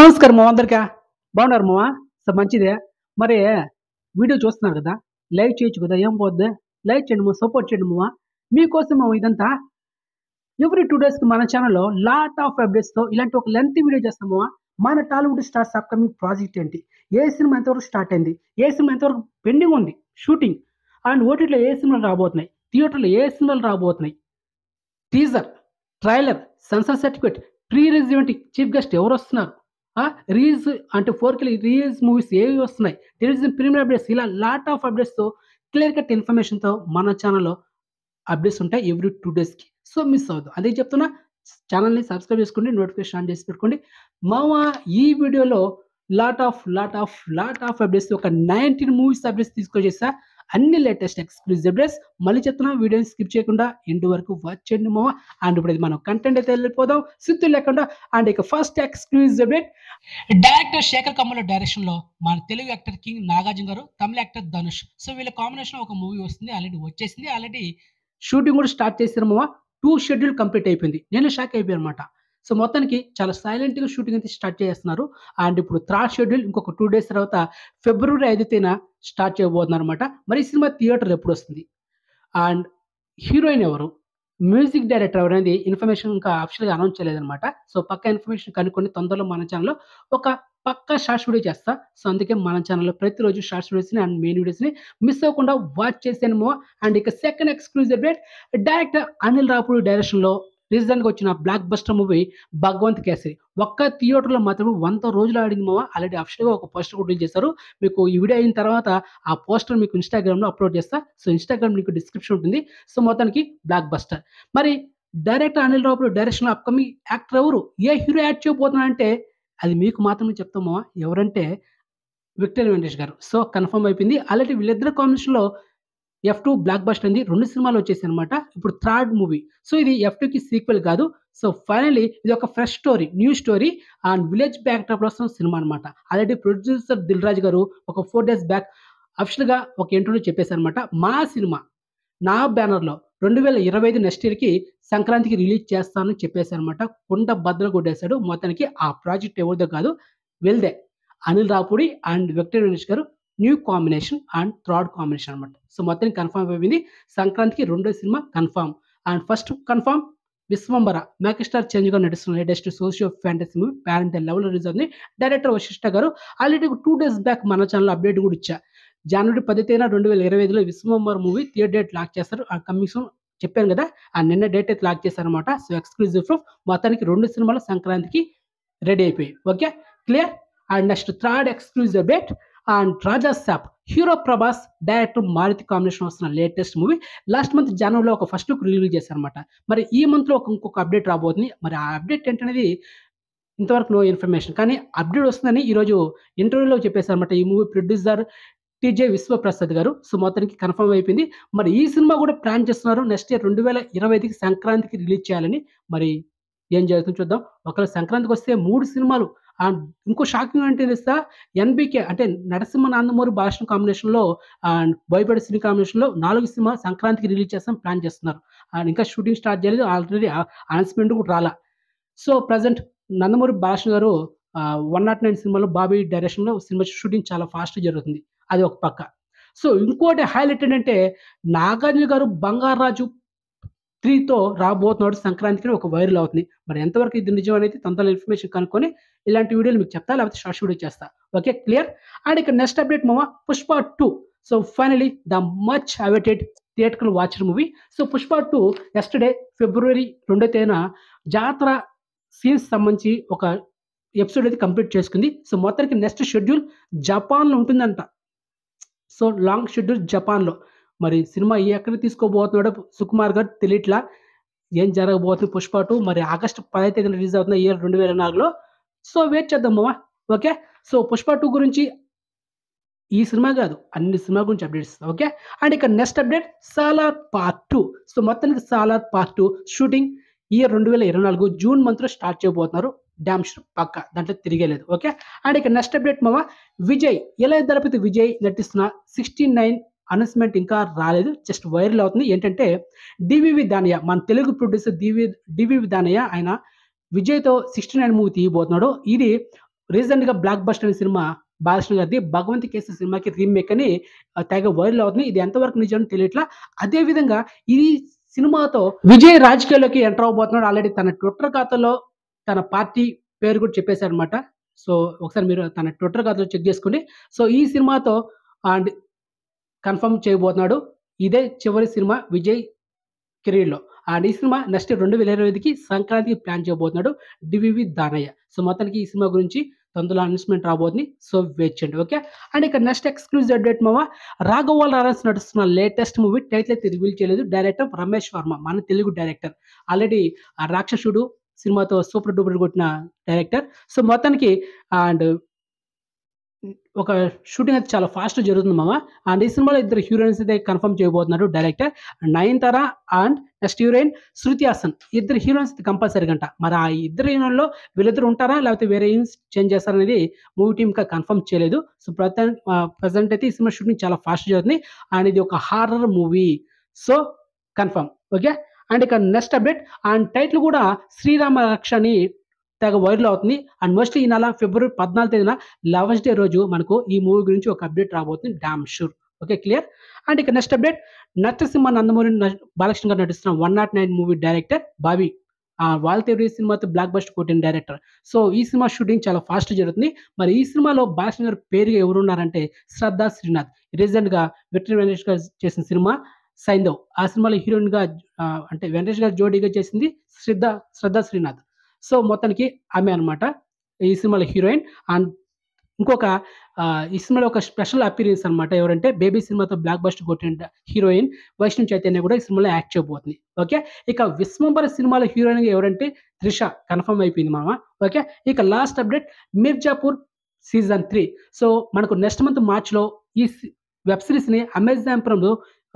నమస్కారం మా అందరికీ బాగున్నారు మావా సో మంచిదే మరి వీడియో చూస్తున్నారు కదా లైక్ చేయొచ్చు కదా ఏం పోద్ది లైక్ చేయండి మా సపోర్ట్ చేయండి మావా మీకోసం మావ ఇదంతా ఎవ్రీ టూ డేస్కి మన ఛానల్లో లాట్ ఆఫ్ అప్డేట్స్తో ఇలాంటి ఒక లెంత్ వీడియో చేస్తాము మన టాలీవుడ్ స్టార్స్ అప్కమింగ్ ప్రాజెక్ట్ ఏంటి ఏ సినిమా ఎంతవరకు స్టార్ట్ అయింది ఏ సినిమా ఎంతవరకు పెండింగ్ ఉంది షూటింగ్ అండ్ ఓటీటీలో ఏ సినిమాలు రాబోతున్నాయి థియేటర్లో ఏ సినిమాలు రాబోతున్నాయి teaser trailer censor certificate pre release event chief guest ఎవరు వస్తున్నారు రీల్స్ అంటే ఫోర్ కి రీల్స్ మూవీస్ ఏవి వస్తున్నాయి టెలివిజన్ ప్రీమియర్ అప్డేట్స్ ఇలా లాట్ ఆఫ్ అప్డేట్స్తో క్లియర్ కట్ ఇన్ఫర్మేషన్తో మన ఛానల్లో అప్డేట్స్ ఉంటాయి ఎవ్రీ టూ డేస్కి సో మిస్ అవ్వదు అదే చెప్తున్నా ఛానల్ని సబ్స్క్రైబ్ చేసుకోండి నోటిఫికేషన్ ఆన్ చేసి పెట్టుకోండి మావా ఈ వీడియోలో lot of lot of lot of updates ఒక నైన్టీన్ మూవీస్ అప్డేట్స్ తీసుకొచ్చేసా అన్ని లేటెస్ట్ ఎక్స్క్లూజివ్ అప్డేట్స్ మళ్ళీ చెప్తున్నా వీడియోని స్కిప్ చేయకుండా ఎండ్ వరకు వాచ్ చేయండి మావా అండ్ ఇప్పుడు ఇది మనం కంటెంట్ అయితే వెళ్ళిపోదాం సిద్ధు లేకుండా అండ్ ఇక first exclusive update director Shekhar Kammula direction లో మన తెలుగు యాక్టర్ కింగ్ నాగార్జున గారు తమిళ యాక్టర్ ధనుష్ సో వీళ్ళ కాంబినేషన్ ఒక మూవీ వస్తుంది ఆల్రెడీ వచ్చేసింది ఆల్రెడీ షూటింగ్ కూడా స్టార్ట్ చేసారు మావా టూ షెడ్యూల్ కంప్లీట్ అయిపోయింది నేను షాక్ అయిపోయాను అనమాట సో మొత్తానికి చాలా సైలెంట్ గా షూటింగ్ అయితే స్టార్ట్ చేస్తున్నారు అండ్ ఇప్పుడు థర్డ్ షెడ్యూల్ ఇంకొక టూ డేస్ తర్వాత ఫిబ్రవరి ఐదు తేదీన స్టార్ట్ చేయబోతున్నారు అనమాట మరి ఈ సినిమా థియేటర్ ఎప్పుడు వస్తుంది అండ్ హీరోయిన్ ఎవరు మ్యూజిక్ డైరెక్టర్ ఎవరు అనేది ఇన్ఫర్మేషన్ ఇంకా అఫిషియల్గా అనౌన్స్ చేయలేదన్నమాట సో పక్క ఇన్ఫర్మేషన్ కనుక్కొని తొందరలో మన ఛానల్లో ఒక పక్క షార్ట్స్ వీడియో చేస్తా సో అందుకే మన ఛానల్లో ప్రతిరోజు షార్ట్స్ వీడియోస్ని అండ్ మెయిన్ వీడియోస్ని మిస్ అవ్వకుండా వాచ్ చేసాను అండ్ ఇక second exclusive update director Anil Ravipudi డైరెక్షన్లో రీసెంట్గా వచ్చిన blockbuster movie Bhagavanth Kesari ఒక్క థియేటర్లో మాత్రం వంద రోజులు ఆడింది మావా ఆల్రెడీ అఫిషియల్గా ఒక పోస్టర్ కూడా రిలీజ్ చేశారు మీకు ఈ వీడియో అయిన తర్వాత ఆ పోస్టర్ మీకు ఇన్స్టాగ్రామ్లో అప్లోడ్ చేస్తా సో ఇన్స్టాగ్రామ్ మీకు డిస్క్రిప్షన్ ఉంటుంది సో మొత్తానికి బ్లాక్ బస్టర్ మరి director Anil Ravipudi direction upcoming actor ఎవరు ఏ హీరో యాక్ట్ చేయబోతున్నారంటే అది మీకు మాత్రమే చెప్తామా ఎవరంటే విక్టర్ వెంకటేష్ గారు సో కన్ఫర్మ్ అయిపోయింది ఆల్రెడీ వీళ్ళిద్దరు కాంబినేషన్లో ఎఫ్ టూ బ్లాక్ బస్టర్ ఉంది రెండు సినిమాలు వచ్చేసాయి అనమాట ఇప్పుడు థర్డ్ మూవీ సో ఇది ఎఫ్ టూకి సీక్వెల్ కాదు సో ఫైనలీ ఇది ఒక fresh story new story and village backdrop లో వస్తున్న సినిమా అనమాట ఆల్రెడీ ప్రొడ్యూసర్ దిల్ రాజు గారు ఒక ఫోర్ డేస్ బ్యాక్ అఫిషియల్గా ఒక ఇంటర్వ్యూ చెప్పేశారు అనమాట మా సినిమా నా బ్యానర్లో రెండు వేల ఇరవై ఐదు నెక్స్ట్ ఇయర్కి సంక్రాంతికి రిలీజ్ చేస్తానని చెప్పేశారు అనమాట కుండ భద్ర కొట్టేశాడు మొత్తానికి ఆ ప్రాజెక్ట్ ఎవరిదో కాదు వెళ్దే అనిల్ రాపుడి అండ్ విక్టర్ వెంకటేష్ గారు new combination and third combination అనమాట సో మొత్తం కన్ఫర్మ్ అయిపోయింది సంక్రాంతికి రెండో సినిమా confirm and first confirm Vishwambhara megastar change గా నడుస్తున్న latest socio fantasy movie parental level release అవుతుంది డైరెక్టర్ వశిష్ఠ గారు ఆల్రెడీ టూ డేస్ బ్యాక్ మన ఛానల్ అప్డేట్ కూడా ఇచ్చా జనవరి పది తేదీన రెండు వేల ఇరవై ఐదులో Vishwambhara movie theatre date lock చేస్తారు ఆ కమింగ్ సూన్ చెప్పాను కదా ఆ నిన్న డేట్ అయితే లాక్ చేశారనమాట సో ఎక్స్క్లూజివ్ ప్రూఫ్ మొత్తానికి రెండు సినిమాలు సంక్రాంతికి రెడీ అయిపోయాయి okay clear and next third exclusive update and Raja Saab hero Prabhas director Maruthi combination వస్తున్న లేటెస్ట్ మూవీ లాస్ట్ మంత్ జనవరిలో ఒక ఫస్ట్ లుక్ రిలీజ్ చేశారనమాట మరి ఈ మంత్లో ఒక ఇంకొక అప్డేట్ రాబోతుంది మరి ఆ అప్డేట్ ఏంటనేది ఇంతవరకు నో ఇన్ఫర్మేషన్ కానీ అప్డేట్ వస్తుందని ఈరోజు ఇంటర్వ్యూలో చెప్పేశారనమాట ఈ మూవీ ప్రొడ్యూసర్ టీజే విశ్వప్రసాద్ గారు సో మొత్తానికి కన్ఫర్మ్ అయిపోయింది మరి ఈ సినిమా కూడా ప్లాన్ చేస్తున్నారు నెక్స్ట్ ఇయర్ రెండు వేల ఇరవై ఐదుకి సంక్రాంతికి రిలీజ్ చేయాలని మరి ఏం జరుగుతుందో చూద్దాం ఒకవేళ సంక్రాంతికి వస్తే మూడు సినిమాలు అండ్ ఇంకో షాకింగ్ అంటే తెలుసా ఎన్బికే అంటే నరసింహ నందమూరి భాషణ కాంబినేషన్లో అండ్ బోయపేట సినీ కాంబినేషన్లో నాలుగు సినిమా సంక్రాంతికి రిలీజ్ చేస్తాం ప్లాన్ చేస్తున్నారు అండ్ ఇంకా షూటింగ్ స్టార్ట్ చేయలేదు ఆల్రెడీ అనౌన్స్మెంట్ కూడా రాలా సో ప్రజెంట్ నందమూరి భాషణ గారు వన్ నాట్ నైన్ సినిమాలో బాబీ డైరెక్షన్లో సినిమా షూటింగ్ చాలా ఫాస్ట్ జరుగుతుంది అది ఒక పక్క సో ఇంకోటి హైలైట్ ఏంటంటే నాగార్జున గారు బంగారాజు త్రీతో రాబోతున్నాడు సంక్రాంతికి ఒక వైరల్ అవుతుంది మరి ఎంతవరకు ఇది నిజం అనేది తొందరలో ఇన్ఫర్మేషన్ కనుక్కొని ఇలాంటి వీడియోలు మీకు చెప్తా లేకపోతే షార్ట్స్ వీడియో చేస్తా ఓకే క్లియర్ అండ్ ఇక నెక్స్ట్ అప్డేట్ మామ Pushpa two so finally the much awaited theatre watcher movie so Pushpa two yesterday ఫిబ్రవరి రెండో తేదీన జాతర సీన్స్ సంబంధించి ఒక ఎపిసోడ్ అయితే కంప్లీట్ చేసుకుంది సో మొత్తానికి నెక్స్ట్ షెడ్యూల్ జపాన్లో ఉంటుందంట సో లాంగ్ షెడ్యూల్ జపాన్లో మరి సినిమా ఎక్కడ తీసుకోబోతున్నాడో సుకుమార్ గారు తెలియట్లా ఏం జరగబోతుంది పుష్ప టూ మరి ఆగస్టు పదహైదు తేదీన రిలీజ్ అవుతుంది ఇయర్ రెండు వేల నాలుగులో సో వెయిట్ చేద్దాం మామ ఓకే సో పుష్ప టూ గురించి ఈ సినిమా కాదు అన్ని సినిమా గురించి అప్డేట్స్ ఓకే అండ్ ఇక next update Salaar part two so మొత్తానికి Salaar part two shooting year రెండు వేల ఇరవై నాలుగు జూన్ మంత్లో స్టార్ట్ చేయబోతున్నారు డ్యామ్ షూర్ పక్క దాంట్లో తిరిగేలేదు ఓకే అండ్ ఇక నెక్స్ట్ అప్డేట్ మామ విజయ్ ఎలా దళపతి విజయ్ నటిస్తున్న సిక్స్టీ నైన్ అనౌన్స్మెంట్ ఇంకా రాలేదు జస్ట్ వైరల్ అవుతుంది ఏంటంటే డివివి దానయ్య మన తెలుగు ప్రొడ్యూసర్ డివి డివివి దానయ్య ఆయన విజయ్తో సిక్స్టీ నైన్ మూవీ తీయబోతున్నాడు ఇది రీసెంట్గా బ్లాక్ బస్టర్ అనే సినిమా బాలకృష్ణ గారిది భగవంత్ కేసు సినిమాకి రీమేక్ అని ఆ, తెగ వైరల్ అవుతుంది ఇది ఎంతవరకు నిజం తెలియట్లా అదే విధంగా ఈ సినిమాతో విజయ్ రాజకీయాల్లోకి ఎంటర్ అవబోతున్నాడు ఆల్రెడీ తన ట్విట్టర్ ఖాతాలో తన పార్టీ పేరు కూడా చెప్పేశారు అనమాట సో ఒకసారి మీరు తన ట్విట్టర్ ఖాతాలో చెక్ చేసుకోండి సో ఈ సినిమాతో అండ్ కన్ఫర్మ్ చేయబోతున్నాడు ఇదే చివరి సినిమా విజయ్ కెరీర్లో అండ్ ఈ సినిమా నెక్స్ట్ రెండు వేల ఇరవై ఐదుకి సంక్రాంతికి ప్లాన్ చేయబోతున్నాడు డివివి దానయ్య సో మొత్తానికి ఈ సినిమా గురించి తొందరలో అనౌన్స్మెంట్ రాబోతుంది సో వెయిట్ చేయండి ఓకే అండ్ ఇక నెక్స్ట్ ఎక్స్క్లూజివ్ అప్డేట్ మావా రాఘవాల్ లారెన్స్ నడుస్తున్న లేటెస్ట్ మూవీ టైటిల్ అయితే రివీల్ చేయలేదు డైరెక్టర్ రమేష్ వర్మ మన తెలుగు డైరెక్టర్ ఆల్రెడీ ఆ రాక్షసుడు సినిమాతో సూపర్ డూపర్ కొట్టిన డైరెక్టర్ సో మొత్తానికి అండ్ ఒక షూటింగ్ అయితే చాలా ఫాస్ట్ జరుగుతుంది మామ అండ్ ఈ సినిమాలో ఇద్దరు హీరోయిన్స్ అయితే కన్ఫర్మ్ చేయబోతున్నారు director Nayanthara and next heroine Shruti Haasan ఇద్దరు హీరోయిన్స్ కంపల్సరీ గంట మరి ఆ ఇద్దరు హీరోయిన్లో వీళ్ళిద్దరు ఉంటారా లేకపోతే వేరే హీరోయిన్స్ చేంజ్ చేస్తారనేది మూవీ టీమ్ ఇంకా కన్ఫర్మ్ చేయలేదు సో ప్రజెంట్ ప్రజెంట్ అయితే ఈ సినిమా షూటింగ్ చాలా ఫాస్ట్ జరుగుతుంది అండ్ ఇది ఒక horror movie so confirm okay and ఇక నెక్స్ట్ అప్డేట్ అండ్ టైటిల్ కూడా శ్రీరామ రక్ష అని తెగ వైరల్ అవుతుంది అండ్ మోస్ట్లీ ఈ నెల ఫిబ్రవరి పద్నాలుగు తేదీన లవర్స్ డే రోజు మనకు ఈ మూవీ గురించి ఒక అప్డేట్ రాబోతుంది damn sure okay clear and ఇక నెక్స్ట్ అప్డేట్ నరసింహ నందమూరి న- బాలకృష్ణ గారు నటిస్తున్న one not nine movie director Bobby వాళ్ళ తెరి సినిమాతో బ్లాక్ బస్ట్ కొట్టిన డైరెక్టర్ సో ఈ సినిమా షూటింగ్ చాలా ఫాస్ట్ జరుగుతుంది మరి ఈ సినిమాలో బాలకృష్ణ గారు పేరుగా ఎవరు ఉన్నారంటే శ్రద్ధా శ్రీనాథ్ రీసెంట్గా విక్టరీ వెంకటేష్ గారు చేసిన సినిమా సైందవ్ ఆ సినిమాలో హీరోయిన్గా అంటే వెంకటేష్ గారు జోడీగా చేసింది శ్రద్ధ శ్రద్ధా శ్రీనాథ్ సో మొత్తానికి ఆమె అన్నమాట ఈ సినిమాలో హీరోయిన్ అండ్ ఇంకొక ఆ, ఈ సినిమాలో ఒక స్పెషల్ అపీరియన్స్ అన్నమాట ఎవరంటే బేబీ సినిమాతో బ్లాక్ బస్ట్ కొట్టిన హీరోయిన్ వైష్ణవ్ చైతన్య కూడా ఈ సినిమాలో యాక్ట్ చేయబోతుంది ఓకే ఇక విశ్వంబర సినిమాలో హీరోయిన్ ఎవరంటే త్రిష కన్ఫర్మ్ అయిపోయింది మామ ఓకే ఇక last update Mirzapur season three so మనకు నెక్స్ట్ మంత్ మార్చ్లో ఈ వెబ్ సిరీస్ని అమెజాన్ ప్రైమ్లో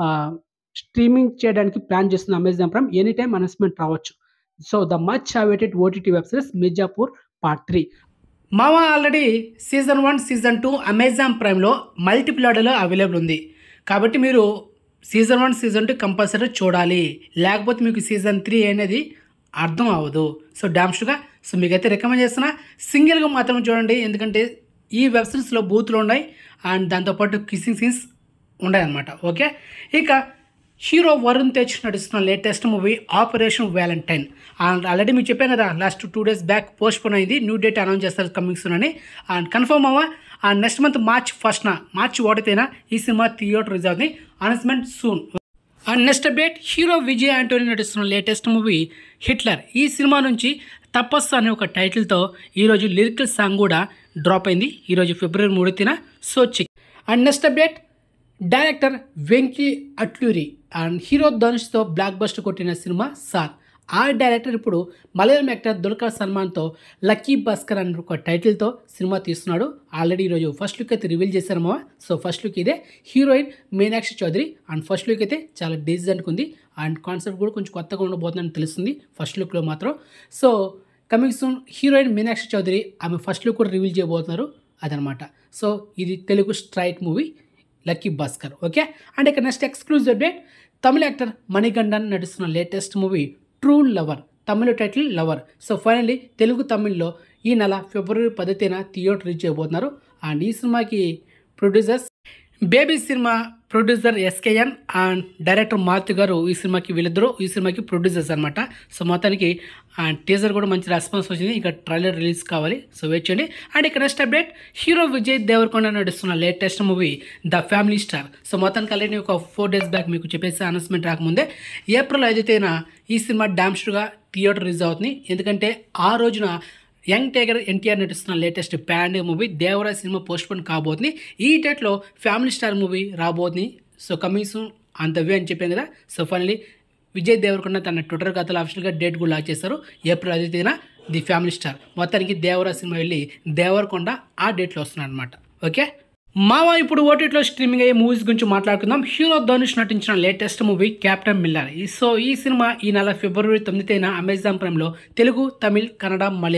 స్ట్రీమింగ్ చేయడానికి ప్లాన్ చేస్తున్న Amazon Prime any time announcement రావచ్చు so the much awaited OTT web series Mirzapur part three మావా already season one season two Amazon ప్రైమ్లో మల్టీప్లాడలో అవైలబుల్ ఉంది కాబట్టి మీరు season one season two compulsory చూడాలి లేకపోతే మీకు సీజన్ త్రీ అనేది అర్థం అవ్వదు సో డామ్స్గా సో మీకైతే రికమెండ్ చేస్తున్నా సింగిల్గా మాత్రమే చూడండి ఎందుకంటే ఈ వెబ్ సిరీస్లో బూతులు ఉన్నాయి అండ్ దాంతోపాటు కిస్సింగ్ సీన్స్ ఉన్నాయన్నమాట ఓకే ఇక హీరో వరుణ్ తేజ్ నటిస్తున్న latest movie operation Valentine and already మీకు చెప్పాను కదా last two days back postpone అయింది న్యూ డేట్ అనౌన్స్ చేస్తారు కమింగ్ సూన్ అని అండ్ కన్ఫర్మ్ అవ్వా అండ్ నెక్స్ట్ మంత్ మార్చ్ ఫస్ట్న మార్చ్ ఒకటితేనా ఈ సినిమా థియేటర్ రిలీజ్ అవుతుంది announcement soon and next update hero Vijay Antony నటిస్తున్న లేటెస్ట్ మూవీ హిట్లర్ ఈ సినిమా నుంచి తపస్సు అనే ఒక టైటిల్తో ఈరోజు లిరికల్ సాంగ్ కూడా డ్రాప్ అయింది ఈరోజు ఫిబ్రవరి మూడు తిన so check and next update director Venky Atluri and hero ధనుష్తో బ్లాక్ బస్టర్ కొట్టిన సినిమా సార్ ఆ డైరెక్టర్ ఇప్పుడు మలయాళం యాక్టర్ దుల్కర్ సల్మాన్తో లక్కీ భాస్కర్ అనే ఒక టైటిల్తో సినిమా తీస్తున్నాడు ఆల్రెడీ ఈరోజు ఫస్ట్ లుక్ అయితే రివీల్ చేశారమ్మా సో ఫస్ట్ లుక్ ఇదే heroine Meenakshi Chaudhary and first look అయితే చాలా డీసెంట్గా ఉంది అండ్ కాన్సెప్ట్ కూడా కొంచెం కొత్తగా ఉండబోతుందని తెలుస్తుంది ఫస్ట్ లుక్లో మాత్రం so coming soon heroine Meenakshi Chaudhary ఆమె ఫస్ట్ లుక్ కూడా రివీల్ చేయబోతున్నారు అదనమాట సో ఇది Telugu straight movie lucky Bhaskar okay and ఇక next exclusive update Tamil actor Manikandan నటిస్తున్న latest movie true lover Tamil title lover so finally Telugu తమిళ్లో ఈ నెల ఫిబ్రవరి పదిహేన థియేటర్ రీచ్ చేయబోతున్నారు అండ్ ఈ సినిమాకి ప్రొడ్యూసర్స్ బేబీ సినిమా producer SKN and director Maruthi గారు ఈ సినిమాకి వీళ్ళిద్దరూ ఈ సినిమాకి ప్రొడ్యూసర్స్ అనమాట సో మొత్తానికి టీజర్ కూడా మంచి రెస్పాన్స్ వచ్చింది ఇంకా ట్రైలర్ రిలీజ్ కావాలి సో వెయిట్ చేయండి అండ్ ఇక్కడ next update hero Vijay Deverakonda నడుస్తున్న latest movie the family star so మొత్తానికి ఆల్రెడీ ఒక ఫోర్ డేస్ బ్యాక్ మీకు చెప్పేసి అనౌన్స్మెంట్ రాకముందే ఏప్రిల్ ఐదు తేదీన ఈ సినిమా డామ్స్గా థియేటర్ రిలీజ్ అవుతుంది ఎందుకంటే ఆ రోజున యంగ్ టైగర్ ఎన్టీఆర్ నటిస్తున్న లేటెస్ట్ ప్యాండ్ మూవీ దేవరా సినిమా పోస్ట్ పోన్ కాబోతుంది ఈ డేట్లో ఫ్యామిలీ స్టార్ మూవీ రాబోతుంది సో కమింగ్ సూన్ అంత వే అని చెప్పాను కదా సో ఫైనలీ విజయ్ దేవరకొండ తన ట్విట్టర్ ఖాతాలో అఫీషియల్గా డేట్ కూడా లాంచ్ చేశారు ఏప్రిల్ ఐదు తేదీన ది ఫ్యామిలీ స్టార్ మొత్తానికి దేవరా సినిమా వెళ్ళి దేవరకొండ ఆ డేట్లో వస్తున్నాడు అనమాట ఓకే మావా ఇప్పుడు ఓటీటీలో స్ట్రీమింగ్ అయ్యే మూవీస్ గురించి మాట్లాడుకుందాం హీరో ధనుష్ నటించిన లేటెస్ట్ మూవీ క్యాప్టెన్ మిల్లర్ ఈ- సో ఈ సినిమా ఈ నెల ఫిబ్రవరి తొమ్మిది తేదీన అమెజాన్ ప్రైమ్లో Telugu Tamil Kannada Malayalam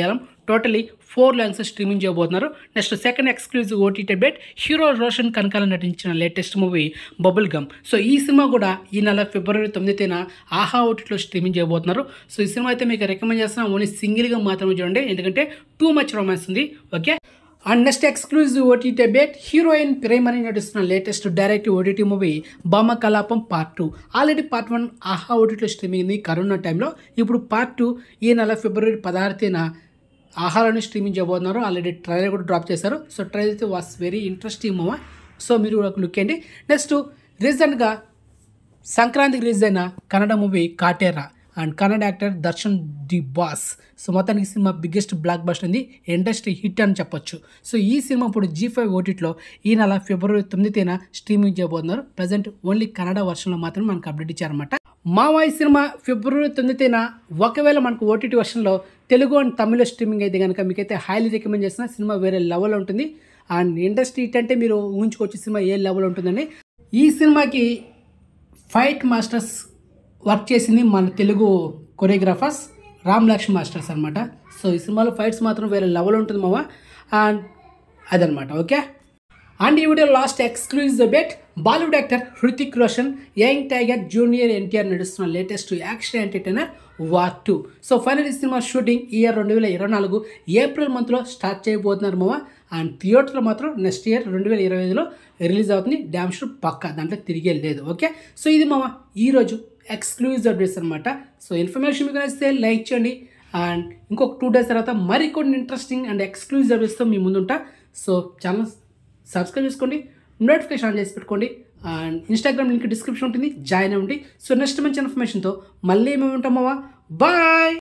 totally four language streaming చేయబోతున్నారు next second exclusive OTT update hero Roshan Kanakala నటించిన latest movie bubble gum so ఈ సినిమా కూడా ఈ నెల ఫిబ్రవరి తొమ్మిది తేదీన ఆహా ఓటీటీలో స్ట్రీమింగ్ చేయబోతున్నారు సో ఈ సినిమా అయితే మీకు రికమెండ్ చేస్తున్నా ఓన్లీ సింగిల్గా మాత్రమే చూడండి ఎందుకంటే టూ మచ్ రొమాన్స్ ఉంది okay and next exclusive OTT update heroine ప్రేమని నటిస్తున్న latest direct OTT movie Bhama Kalapam part two already part one Aha ఓటీటీలో స్ట్రీమింగ్ ఉంది కరోనా టైంలో ఇప్పుడు పార్ట్ టూ ఈ నెల ఫిబ్రవరి పదహారు తేదీన ఆహారాన్ని స్ట్రీమింగ్ చేయబోతున్నారు ఆల్రెడీ ట్రైలర్ కూడా డ్రాప్ చేశారు సో ట్రైలర్ అయితే was very interesting movie so మీరు ఒక లుక్ అండి నెక్స్ట్ రీసెంట్గా సంక్రాంతికి రిలీజ్ అయిన Kannada movie Kaatera and Kannada actor Darshan the boss so మొత్తానికి సినిమా బిగ్గెస్ట్ బ్లాక్ బస్టర్ ఉంది ఇండస్ట్రీ హిట్ అని చెప్పొచ్చు సో ఈ సినిమా ఇప్పుడు జీ ఫైవ్ ఓటీటీలో ఈ నెల ఫిబ్రవరి తొమ్మిది తేదీన స్ట్రీమింగ్ చేయబోతున్నారు ప్రజెంట్ ఓన్లీ కన్నడ వర్షన్లో మాత్రమే మనకు అప్డేట్ ఇచ్చారన్నమాట మావాయి సినిమా ఫిబ్రవరి తొమ్మిది తేదీన ఒకవేళ మనకు ఓటీటీ వర్షన్లో తెలుగు అండ్ తమిళ స్ట్రీమింగ్ అయితే కనుక మీకైతే హైలీ రికమెండ్ చేసిన సినిమా వేరే లెవెల్ ఉంటుంది అండ్ ఇండస్ట్రీ హిట్ అంటే మీరు ఊహించుకోవచ్చు సినిమా ఏ లెవెల్ ఉంటుందని ఈ సినిమాకి ఫైట్ మాస్టర్స్ వర్క్ చేసింది మన తెలుగు కొరియోగ్రాఫర్స్ రామ్ లక్ష్మణ్ మాస్టర్స్ అనమాట సో ఈ సినిమాలో ఫైట్స్ మాత్రం వేరే లెవెల్ ఉంటుంది మావా అండ్ అదనమాట ఓకే అండ్ ఈ video last exclusive bet Bollywood actor Hrithik Roshan young tiger junior NTR నడుస్తున్న latest action entertainer war two so final ఈ సినిమా షూటింగ్ ఇయర్ రెండు వేల ఇరవై నాలుగు ఏప్రిల్ మంత్లో స్టార్ట్ చేయబోతున్నారు మావా అండ్ థియేటర్లో మాత్రం నెక్స్ట్ ఇయర్ రెండు వేల ఇరవై ఐదులో రిలీజ్ అవుతుంది డ్యామ్ షూట్ పక్కా దాంట్లో తిరిగే లేదు ఓకే సో ఇది మామ ఈరోజు ఎక్స్క్లూజివ్ అప్డేట్స్ అనమాట సో ఇన్ఫర్మేషన్ మీకు నచ్చితే లైక్ చేయండి అండ్ ఇంకొక టూ డేస్ తర్వాత మరికొన్ని ఇంట్రెస్టింగ్ అండ్ ఎక్స్క్లూజివ్ అప్డేట్స్తో మీ ముందుంటా సో ఛానల్ సబ్స్క్రైబ్ చేసుకోండి నోటిఫికేషన్ ఆన్ చేసి పెట్టుకోండి అండ్ ఇన్స్టాగ్రామ్ లింక్ డిస్క్రిప్షన్ ఉంటుంది జాయిన్ అవ్వండి సో నెక్స్ట్ మంచి ఇన్ఫర్మేషన్తో మళ్ళీ మేము ఉంటామా బాయ్